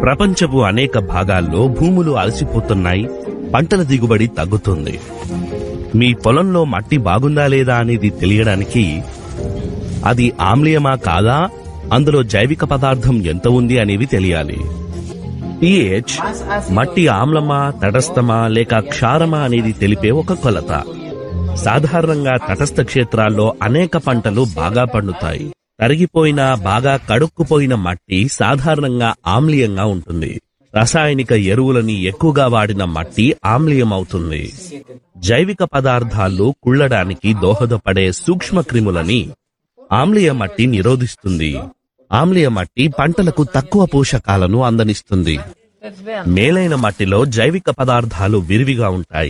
ప్రపంచపు అనేక భాగాల్లో భూములు అలసిపోతున్నాయి పంటల దిగుబడి తగ్గుతుంది మీ పొలంలో మట్టి బాగుందా లేదా అనేది తెలియడానికి అది ఆమ్లీయమా కాదా అందులో జైవిక పదార్థం ఎంత ఉంది అనేవి తెలియాలి పిహెచ్ మట్టి ఆమ్లమా తటస్థమా లేక క్షారమా అనేది తెలిపే ఒక కొలత సాధారణంగా తటస్థ క్షేత్రాల్లో అనేక పంటలు బాగా పండుతాయి తరిగిపోయిన బాగా కడుక్కుపోయిన మట్టి సాధారణంగా ఆమ్లీయంగా ఉంటుంది రసాయనిక ఎరువులని ఎక్కువగా వాడిన మట్టి ఆమ్లీయం అవుతుంది జైవిక పదార్థాలు కుళ్ళడానికి దోహదపడే సూక్ష్మ క్రిములని ఆమ్లీయ మట్టి నిరోధిస్తుంది ఆమ్లీయ మట్టి పంటలకు తక్కువ పోషకాలను అందనిస్తుంది మేలైన మట్టిలో జైవిక పదార్థాలు విరివిగా ఉంటాయి